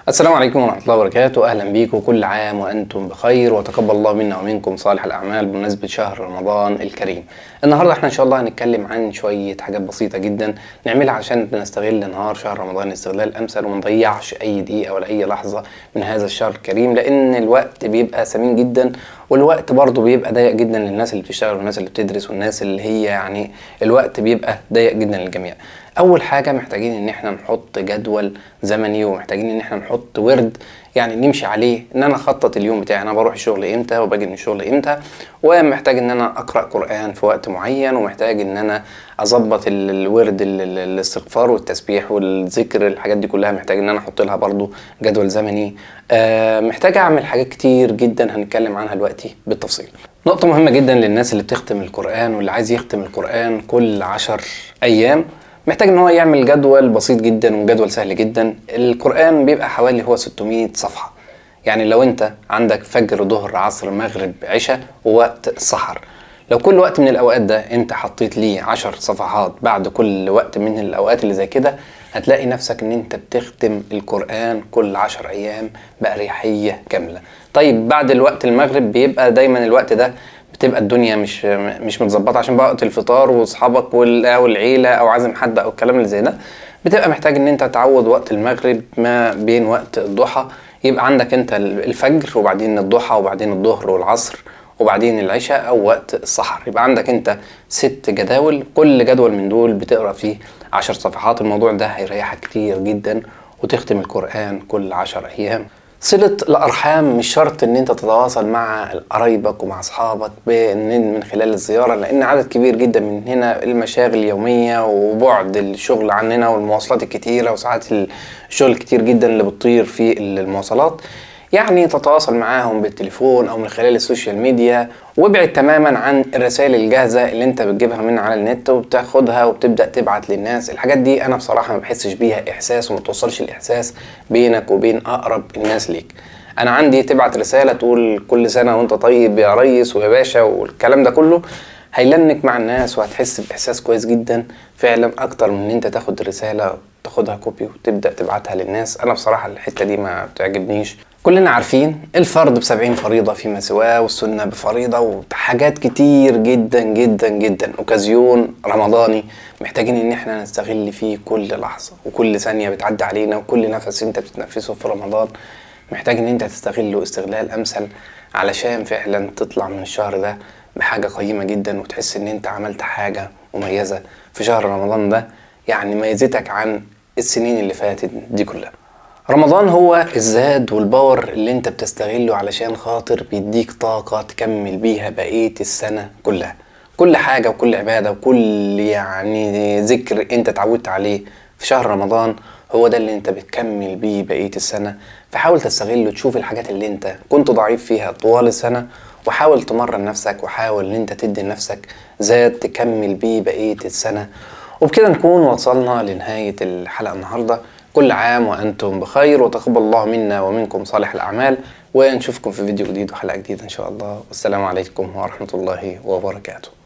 السلام عليكم ورحمة الله وبركاته أهلا بيكم كل عام وأنتم بخير وتقبل الله منا ومنكم صالح الأعمال بمناسبة شهر رمضان الكريم النهاردة احنا إن شاء الله هنتكلم عن شوية حاجات بسيطة جدا نعملها عشان نستغل نهار شهر رمضان استغلال أمثل وما نضيعش أي دقيقة ولا أي لحظة من هذا الشهر الكريم لأن الوقت بيبقى ثمين جدا والوقت برضه بيبقى ضيق جدا للناس اللي بتشتغل والناس اللي بتدرس والناس اللي هي يعني الوقت بيبقى ضيق جدا للجميع اول حاجه محتاجين ان احنا نحط جدول زمني ومحتاجين ان احنا نحط ورد يعني نمشي عليه ان انا اخطط اليوم بتاعي انا بروح الشغل امتى وباجي من الشغل امتى ومحتاج ان انا اقرا قران في وقت معين ومحتاج ان انا اظبط ال- الورد ال- ال- الاستغفار والتسبيح والذكر الحاجات دي كلها محتاج ان انا احط لها برضو جدول زمني آه محتاج اعمل حاجات كتير جدا هنتكلم عنها دلوقتي بالتفصيل نقطة مهمة جدا للناس اللي بتختم القرآن واللي عايز يختم القرآن كل عشر أيام محتاج ان هو يعمل جدول بسيط جدا وجدول سهل جدا القرآن بيبقى حوالي هو 600 صفحة يعني لو انت عندك فجر ظهر عصر مغرب عشاء ووقت السحر لو كل وقت من الاوقات ده انت حطيت ليه عشر صفحات بعد كل وقت من الاوقات اللي زي كده هتلاقي نفسك ان انت بتختم القرآن كل عشر ايام بأريحية كاملة طيب بعد الوقت المغرب بيبقى دايما الوقت ده بتبقى الدنيا مش مش متظبطه عشان بقى وقت الفطار واصحابك وال- او العيله او عازم حد او الكلام اللي زي ده بتبقى محتاج ان انت تعوض وقت المغرب ما بين وقت الضحى يبقى عندك انت الفجر وبعدين الضحى وبعدين الظهر والعصر وبعدين العشاء او وقت السحر يبقى عندك انت ست جداول كل جدول من دول بتقرا فيه عشر صفحات الموضوع ده هيريحك كتير جدا وتختم القرآن كل عشر أيام صلة الأرحام مش شرط إن أنت تتواصل مع قرايبك ومع أصحابك بإن من خلال الزيارة لأن عدد كبير جدا من هنا المشاغل اليومية وبعد الشغل عننا والمواصلات الكتيرة وساعات الشغل الكتير جدا اللي بتطير في المواصلات يعني تتواصل معاهم بالتليفون او من خلال السوشيال ميديا وابعد تماما عن الرسائل الجاهزه اللي انت بتجيبها من على النت وبتاخدها وبتبدا تبعت للناس الحاجات دي انا بصراحه ما بحسش بيها احساس وما توصلش الاحساس بينك وبين اقرب الناس ليك انا عندي تبعت رساله تقول كل سنه وانت طيب يا ريس ويا باشا والكلام ده كله هيلنك مع الناس وهتحس باحساس كويس جدا فعلا اكتر من ان انت تاخد رساله تاخدها كوبي وتبدا تبعتها للناس انا بصراحه الحته دي ما بتعجبنيش كلنا عارفين الفرض بسبعين فريضة فيما سواه والسنة بفريضة وحاجات كتير جدا جدا جدا اوكازيون رمضاني محتاجين ان احنا نستغل فيه كل لحظة وكل ثانية بتعدي علينا وكل نفس انت بتتنفسه في رمضان محتاج ان انت تستغله استغلال امثل علشان فعلا تطلع من الشهر ده بحاجة قيمة جدا وتحس ان انت عملت حاجة مميزة في شهر رمضان ده يعني ميزتك عن السنين اللي فاتت دي كلها رمضان هو الزاد والباور اللي انت بتستغله علشان خاطر بيديك طاقة تكمل بيها بقية السنة كلها كل حاجة وكل عبادة وكل يعني ذكر انت اتعودت عليه في شهر رمضان هو ده اللي انت بتكمل بيه بقية السنة فحاول تستغله تشوف الحاجات اللي انت كنت ضعيف فيها طوال السنة وحاول تمرن نفسك وحاول ان انت تدي لنفسك زاد تكمل بيه بقية السنة وبكده نكون وصلنا لنهاية الحلقة النهاردة كل عام وأنتم بخير وتقبل الله منا ومنكم صالح الأعمال ونشوفكم في فيديو جديد وحلقة جديدة إن شاء الله والسلام عليكم ورحمة الله وبركاته